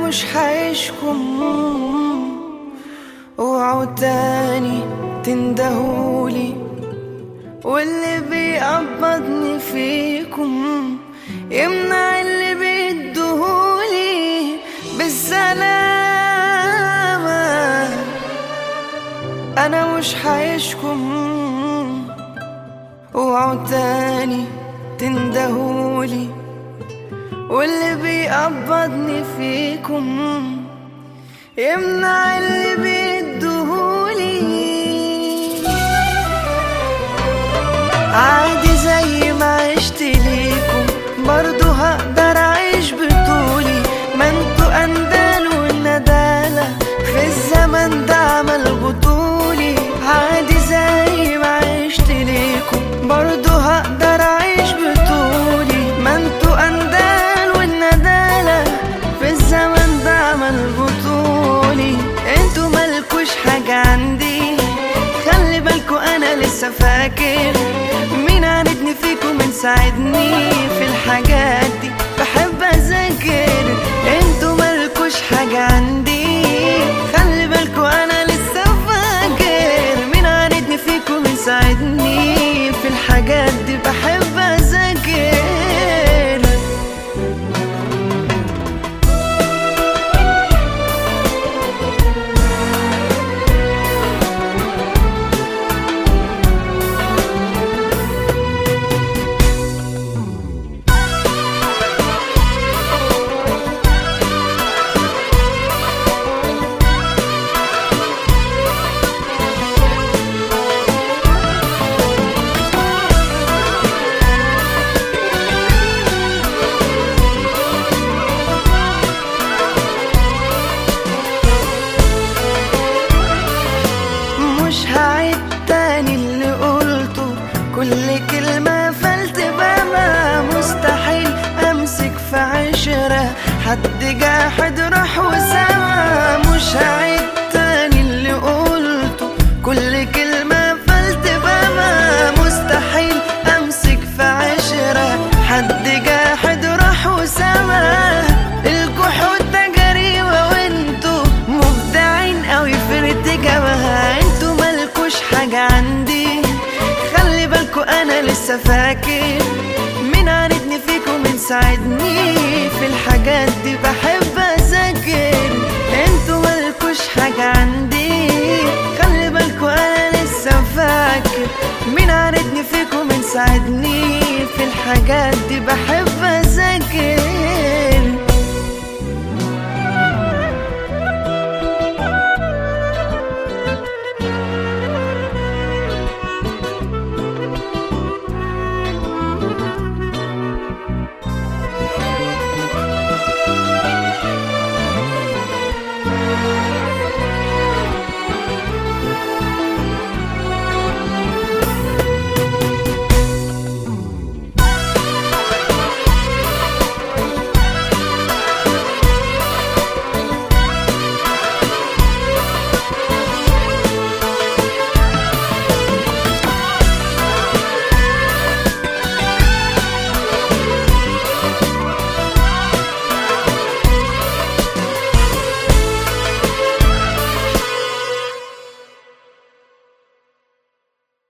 ملكوش حيشكم اوعوا تاني تندهولي واللي بيقبضني فيكم يمنع اللي بيدهولي بالسلامة أنا مش حيشكم اوعوا تاني تندهولي واللي بيقبضني فيكم يمنع اللي بيدهولي عادي زي ما عشت ليكم برضو هقدر اعيش بطولي ما انتوا اندال والندالة في الزمن ده عمل بطولي عادي زي ما عشت ليكم برضو هقدر اعيش بطولي ما انتوا اندال والندالة في الزمن ده عمل بطولي انتوا مالكوش حاجة عندي خلي بالكو انا لسه فاكر مين عاندني فيكم من ساعدني في الحاجات دي بحب اذاكر انتوا مالكوش حاجة عندي خلي بالكو انا لسه فاكر مين عاندني فيكم من ساعدني في الحاجات دي بحب اذاكر مش هعيد تاني اللي قلته كل كلمة فلتبقى ما مستحيل أمسك في عشرة حد جاحد راح وسما مش هعيد تاني اللي قلته كل كلمة فلتبقى ما مستحيل أمسك في عشرة حد جاحد راح وسما الجحود ده جريمة وانتوا مبدعين قوي في ارتجابها انتوا مالكوش حاجة عندي خلي بالكو انا لسه فاكر مين عاندني فيكم من ساعدني في الحاجات دي بحب اذاكر انتوا مالكوش حاجة عندي خلي بالكو انا لسه فاكر مين عاندني فيكم من ساعدني في الحاجات دي بحب اذاكر